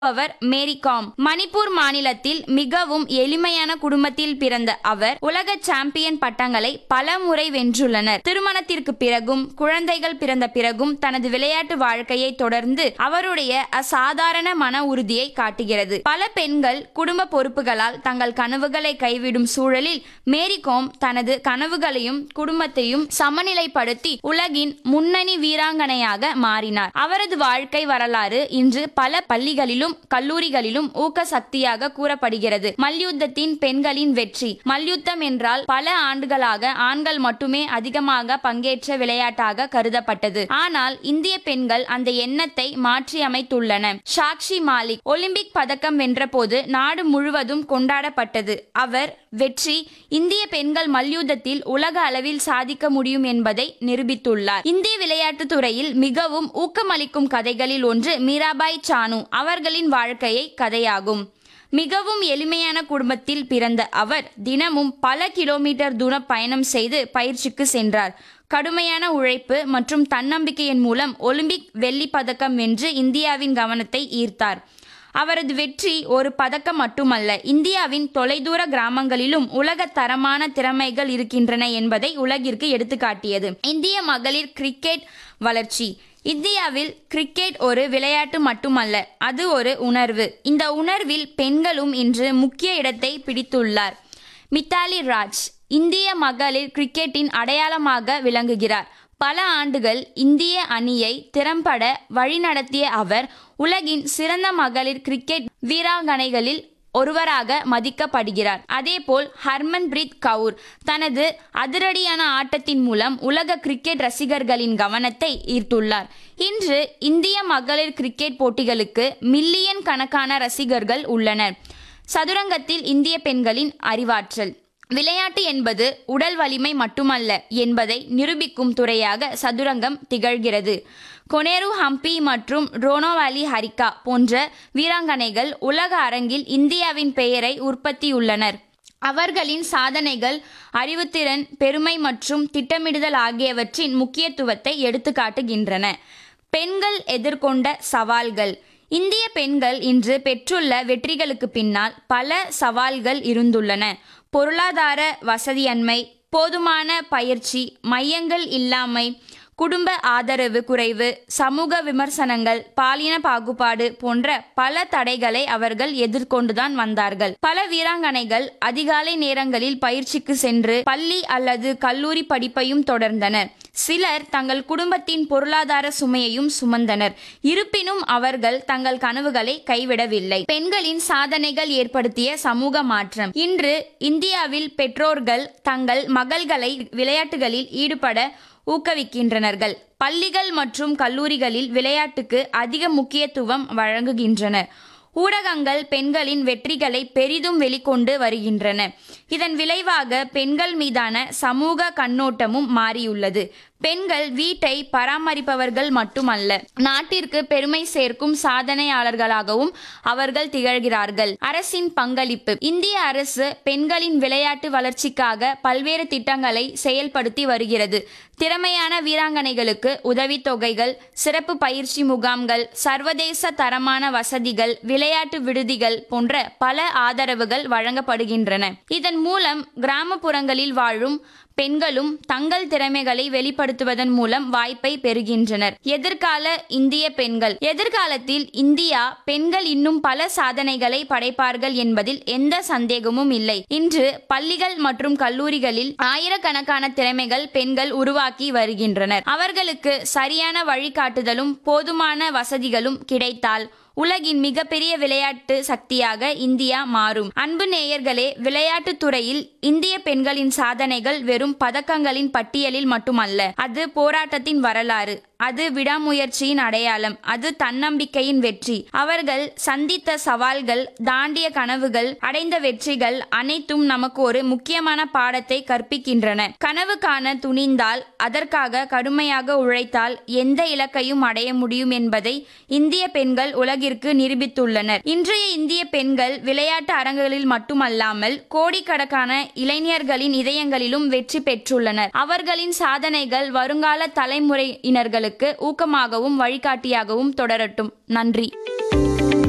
அவர் மேரி com Manipur மாநிலத்தில் மிகவும் எளிமையான குடும்பத்தில் பிறந்த அவர் உலக சாம்பியன் பட்டங்களை பல முறை வென்றுள்ளனர் திருமணத்திற்கு பிறகும் குழந்தைகள் பிறந்த பிறகும் தனது விளையாட்டு வாழ்க்கையை தொடர்ந்து அவருடைய அசாதாரண மன உறுதியை காட்டுகிறது பல பெண்கள் குடும்ப பொறுப்புகளால் தங்கள் கனவுகளை கைவிடும் சூழலில் மேரி கோம் தனது கனவுகளையும் குடும்பத்தையும் சமநிலைப்படுத்தி உலகின் முன்னணி வீராங்கனையாக மாறினார் அவரது வாழ்க்கை வரலாறு இன்று பல பள்ளிகளிலும் கல்லூரிகளிலும் ஊக்க சக்தியாக கூறப்படுகிறது மல்யுத்தத்தின் பெண்களின் வெற்றி மல்யுத்தம் என்றால் பல ஆண்டுகளாக ஆண்கள் மட்டுமே அதிகமாக பங்கேற்ற விளையாட்டாக கருதப்பட்டது ஆனால் இந்திய பெண்கள் அந்த எண்ணத்தை மாற்றி அமைத்துள்ளன சாக்ஷி மாலிக் ஒலிம்பிக் பதக்கம் வென்றபோது நாடு முழுவதும் கொண்டாடப்பட்டது அவர் வெற்றி இந்திய பெண்கள் மல்யுத்தத்தில் உலக அளவில் சாதிக்க முடியும் என்பதை நிரூபித்துள்ளார் இந்திய விளையாட்டுத் துறையில் மிகவும் ஊக்கமளிக்கும் கதைகளில் ஒன்று மீராபாய் சானு அவர்களின் வாழ்க்கையை கதையாகும் மிகவும் எளிமையான குடும்பத்தில் பிறந்த அவர் தினமும் பல கிலோமீட்டர் தூரம் பயணம் செய்து பயிற்சிக்கு சென்றார் கடுமையான உழைப்பு மற்றும் தன்னம்பிக்கையின் மூலம் ஒலிம்பிக் வெள்ளி பதக்கம் வென்று இந்தியாவின் கவனத்தை ஈர்த்தார் அவரது வெற்றி ஒரு பதக்கம் மட்டுமல்ல இந்தியாவின் தொலைதூர கிராமங்களிலும் உலக தரமான திறமைகள் இருக்கின்றன என்பதை உலகிற்கு எடுத்துக்காட்டியது இந்திய மகளிர் கிரிக்கெட் வளர்ச்சி இந்தியாவில் கிரிக்கெட் ஒரு விளையாட்டு மட்டுமல்ல அது ஒரு உணர்வு இந்த உணர்வில் பெண்களும் இன்று முக்கிய இடத்தை பிடித்துள்ளார் மித்தாலி ராஜ் இந்திய மகளிர் கிரிக்கெட்டின் அடையாளமாக விளங்குகிறார் பல ஆண்டுகள் இந்திய அணியை திறம்பட வழிநடத்திய அவர் உலகின் சிறந்த மகளிர் கிரிக்கெட் வீராங்கனைகளில் ஒருவராக மதிக்கப்படுகிறார் அதேபோல் ஹர்மன்பிரீத் கவுர் தனது அதிரடியான ஆட்டத்தின் மூலம் உலக கிரிக்கெட் ரசிகர்களின் கவனத்தை ஈர்த்துள்ளார் இன்று இந்திய மகளிர் கிரிக்கெட் போட்டிகளுக்கு மில்லியன் கணக்கான ரசிகர்கள் உள்ளனர் சதுரங்கத்தில் இந்திய பெண்களின் அறிவாற்றல் விளையாட்டு என்பது உடல் வலிமை மட்டுமல்ல என்பதை நிரூபிக்கும் துறையாக சதுரங்கம் திகழ்கிறது கொனேரு ஹம்பி மற்றும் ரோனோவாலி ஹரிகா போன்ற வீராங்கனைகள் உலக அரங்கில் இந்தியாவின் பெயரை உற்பத்தியுள்ளனர் அவர்களின் சாதனைகள் அறிவுத்திறன் பெருமை மற்றும் திட்டமிடுதல் ஆகியவற்றின் முக்கியத்துவத்தை எடுத்துக்காட்டுகின்றன பெண்கள் எதிர்கொண்ட சவால்கள் இந்திய பெண்கள் இன்று பெற்றுள்ள வெற்றிகளுக்கு பின்னால் பல சவால்கள் இருந்துள்ளன பொருளாதார வசதியன்மை போதுமான பயிற்சி மையங்கள் இல்லாமை குடும்ப ஆதரவு குறைவு சமூக விமர்சனங்கள் பாலின பாகுபாடு போன்ற பல தடைகளை அவர்கள் எதிர்கொண்டுதான் வந்தார்கள் பல வீராங்கனைகள் அதிகாலை நேரங்களில் பயிற்சிக்கு சென்று பள்ளி அல்லது கல்லூரி படிப்பையும் தொடர்ந்தனர் சிலர் தங்கள் குடும்பத்தின் பொருளாதார சுமையையும் சுமந்தனர் இருப்பினும் அவர்கள் தங்கள் கனவுகளை கைவிடவில்லை பெண்களின் சாதனைகள் ஏற்படுத்திய சமூக மாற்றம் இன்று இந்தியாவில் பெற்றோர்கள் தங்கள் மகள்களை விளையாட்டுகளில் ஈடுபட ஊக்குவிக்கின்றனர்கள் பள்ளிகள் மற்றும் கல்லூரிகளில் விளையாட்டுக்கு அதிக முக்கியத்துவம் வழங்குகின்றன ஊடகங்கள் பெண்களின் வெற்றிகளை பெரிதும் வெளிக்கொண்டு வருகின்றன இதன் விளைவாக பெண்கள் மீதான சமூக கண்ணோட்டமும் மாறியுள்ளது பெண்கள் வீட்டை பராமரிப்பவர்கள் மட்டுமல்ல நாட்டிற்கு பெருமை சேர்க்கும் சாதனையாளர்களாகவும் அவர்கள் திகழ்கிறார்கள் அரசின் பங்களிப்பு இந்திய அரசு பெண்களின் விளையாட்டு வளர்ச்சிக்காக பல்வேறு திட்டங்களை செயல்படுத்தி வருகிறது திறமையான வீராங்கனைகளுக்கு உதவித்தொகைகள் சிறப்பு பயிற்சி முகாம்கள் சர்வதேச தரமான வசதிகள் விளையாட்டு விடுதிகள் போன்ற பல ஆதரவுகள் வழங்கப்படுகின்றன இதன் மூலம் கிராமப்புறங்களில் வாழும் பெண்களும் தங்கள் திறமைகளை வெளிப்படுத்துவதன் மூலம் வாய்ப்பை பெறுகின்றனர் எதிர்கால இந்திய பெண்கள் எதிர்காலத்தில் இந்தியா பெண்கள் இன்னும் பல சாதனைகளை படைப்பார்கள் என்பதில் எந்த சந்தேகமும் இல்லை இன்று பள்ளிகள் மற்றும் கல்லூரிகளில் ஆயிரக்கணக்கான திறமைகள் பெண்கள் உருவாக்கி வருகின்றனர் அவர்களுக்கு சரியான வழிகாட்டுதலும் போதுமான வசதிகளும் கிடைத்தால் உலகின் மிகப்பெரிய விளையாட்டு சக்தியாக இந்தியா மாறும் அன்பு நேயர்களே விளையாட்டுத் துறையில் இந்திய பெண்களின் சாதனைகள் வெறும் பதக்கங்களின் பட்டியலில் மட்டுமல்ல அது போராட்டத்தின் வரலாறு அது விடாமுயற்சியின் அடையாளம் அது தன்னம்பிக்கையின் வெற்றி அவர்கள் சந்தித்த சவால்கள் தாண்டிய கனவுகள் அடைந்த வெற்றிகள் அனைத்தும் நமக்கு ஒரு முக்கியமான பாடத்தை கற்பிக்கின்றன கனவு காண துணிந்தால் அதற்காக கடுமையாக உழைத்தால் எந்த இலக்கையும் அடைய முடியும் என்பதை இந்திய பெண்கள் உலகிற்கு நிரூபித்துள்ளனர் இன்றைய இந்திய பெண்கள் விளையாட்டு அரங்குகளில் மட்டுமல்லாமல் கோடிக்கணக்கான இளைஞர்களின் இதயங்களிலும் வெற்றி பெற்றுள்ளனர் அவர்களின் சாதனைகள் வருங்கால தலைமுறையினர்களுக்கு ஊக்கமாகவும் வழிகாட்டியாகவும் தொடரட்டும் நன்றி